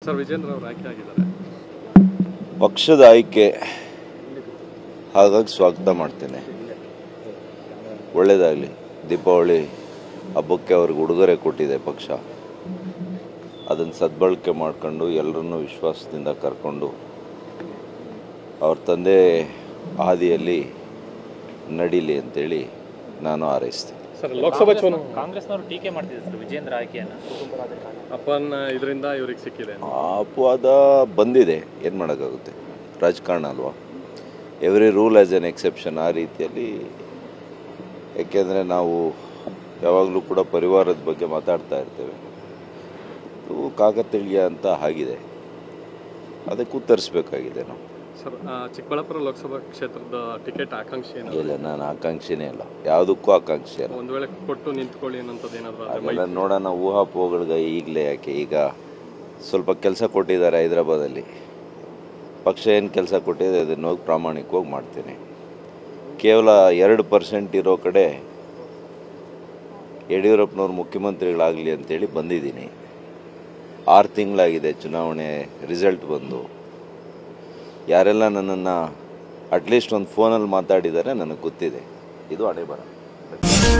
sir Vijendra ಅವರು ಆಯ್ಕೆ ಆಗಿದ್ದಾರೆ ಪಕ್ಷದ ಆಯ್ಕೆ ಹಾಗಾಗಿ ಸ್ವಾಗತ ಮಾಡ್ತೇನೆ ಒಳ್ಳೆಯದಾಗಲಿ ದೀಪಾವಳಿ ಹಬ್ಬಕ್ಕೆ ಅವ್ರಿಗೆ ಉಡುಗೊರೆ ಕೊಟ್ಟಿದೆ ಪಕ್ಷ ಅದನ್ನು ಸದ್ಬಳಕೆ ಮಾಡ್ಕೊಂಡು ಎಲ್ಲರನ್ನೂ ವಿಶ್ವಾಸದಿಂದ ಕರ್ಕೊಂಡು ಅವ್ರ ತಂದೆ ಹಾದಿಯಲ್ಲಿ ನಡೀಲಿ ಅಂತೇಳಿ ನಾನು ಹಾರೈಸ್ತೇನೆ ಸರ್ ಲೋಕಸಭಾ ಚುನಾವಣೆ ಕಾಂಗ್ರೆಸ್ನವರು ಟೀಕೆ ಮಾಡ್ತಿದ್ದಾರೆ ಸರ್ ವಿಜೇಂದ್ರ ಆಯ್ಕೆಯನ್ನು ಅಪ್ಪನ ಇದರಿಂದ ಇವ್ರಿಗೆ ಸಿಕ್ಕಿದೆ ಆ ಅಪವಾದ ಬಂದಿದೆ ಏನು ಮಾಡೋಕ್ಕಾಗುತ್ತೆ ರಾಜಕಾರಣ ಅಲ್ವಾ every rule has an exception ಆ ರೀತಿಯಲ್ಲಿ ಏಕೆಂದರೆ ನಾವು ಯಾವಾಗಲೂ ಕೂಡ ಪರಿವಾರದ ಬಗ್ಗೆ ಮಾತಾಡ್ತಾ ಇರ್ತೇವೆ ಇದು ಕಾಕತಳಿಯ ಅಂತ ಆಗಿದೆ ಅದಕ್ಕೆ ಉತ್ತರಿಸ್ಬೇಕಾಗಿದೆ ನಾವು ಸರ್ ಆ, ಚಿಕ್ಕಬಳ್ಳಾಪುರ ಲೋಕಸಭಾ ಕ್ಷೇತ್ರದ ಟಿಕೆಟ್ ಆಕಾಂಕ್ಷಿ ಏನಾದ್ರು ಇಲ್ಲ ನಾನು ಆಕಾಂಕ್ಷಿನೇ ಅಲ್ಲ ಯಾವುದಕ್ಕೂ ಆಕಾಂಕ್ಷಿ ಅಲ್ಲ ಒಂದು ವೇಳೆ ಕೊಟ್ಟು ನಿಂತ್ಕೊಳ್ಳಿ ಅನ್ನೋಂಥದ್ದು ಏನಾದ್ರು ಆದ್ರೆ ಅದೆಲ್ಲ ನೋಡೋಣ ಊಹಾಪೋಹಗಳಿಗೆ ಈಗಲೇ ಯಾಕೆ ಈಗ ಸ್ವಲ್ಪ ಕೆಲಸ ಕೊಟ್ಟಿದ್ದಾರೆ ಹೈದರಾಬಾದಲ್ಲಿ ಪಕ್ಷ ಏನು ಕೆಲಸ ಕೊಟ್ಟಿದೆ ಅದನ್ನು ಹೋಗಿ ಪ್ರಾಮಾಣಿಕವಾಗಿ ಮಾಡ್ತೇನೆ ಕೇವಲ ಎರಡು ಪರ್ಸೆಂಟ್ ಇರೋ ಕಡೆ ಯಡಿಯೂರಪ್ಪನವ್ರು ಮುಖ್ಯಮಂತ್ರಿಗಳಾಗಲಿ ಅಂತೇಳಿ ಬಂದಿದ್ದೀನಿ ಆರು ತಿಂಗಳಾಗಿದೆ ಚುನಾವಣೆ ರಿಸಲ್ಟ್ ಬಂದು ಯಾರೆಲ್ಲ ನನ್ನನ್ನು ಅಟ್ಲೀಸ್ಟ್ ಒಂದು ಫೋನಲ್ಲಿ ಮಾತಾಡಿದ್ದಾರೆ ನನಗೆ ಗೊತ್ತಿದೆ ಇದು ಹಣೆ ಬರ